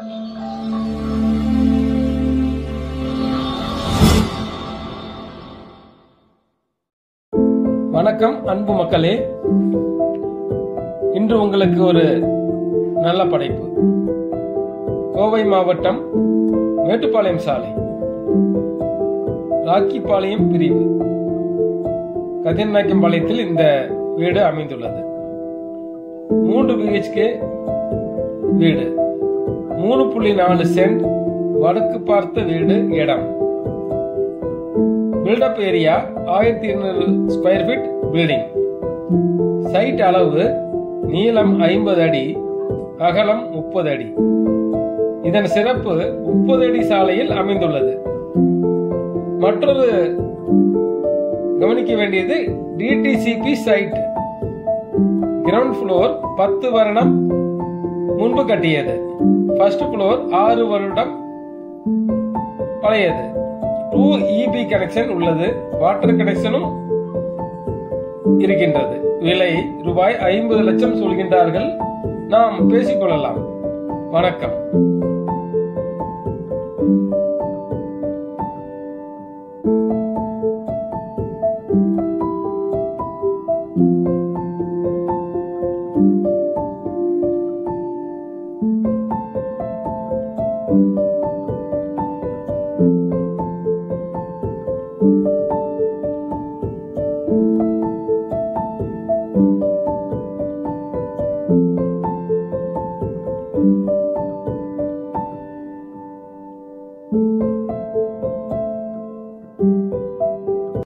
வணக்கம் அன்பு மக்களே இன்று உங்களுக்கு ஒரு நல்ல படைப்பு கோவை மாவட்டம் மேட்டுப்பாளையம் சாலை ராக்கிப்பாளையம் பிரிவு கதிர்நாயக்கம்பாளையத்தில் இந்த வீடு அமைந்துள்ளது மூன்று பிஹெச்கே வீடு மூணு புள்ளி நாலு சென்ட் வடக்கு பார்த்த வீடு இடம் பில்டப் ஏரியா ஆயிரத்தி இருநூறு ஸ்கொயர் ஃபீட் பில்டிங் சைட் அளவு நீளம் ஐம்பது அடி அகலம் முப்பது அடி இதன் சிறப்பு முப்பது அடி சாலையில் அமைந்துள்ளது மற்றொரு கவனிக்க வேண்டியது டிடிசிபி சைட் கிரவுண்ட் ஃப்ளோர் பத்து வருடம் முன்பு கட்டியது ஃபர்ஸ்ட் ஃப்ளோர் ஆறு வருடம் பழையது டூ இபி கனெக்ஷன் உள்ளது வாட்டர் கனெக்ஷனும் இருக்கின்றது விலை ரூபாய் ஐம்பது லட்சம் சொல்கின்றார்கள் நாம் பேசிக்கொள்ளலாம் வணக்கம்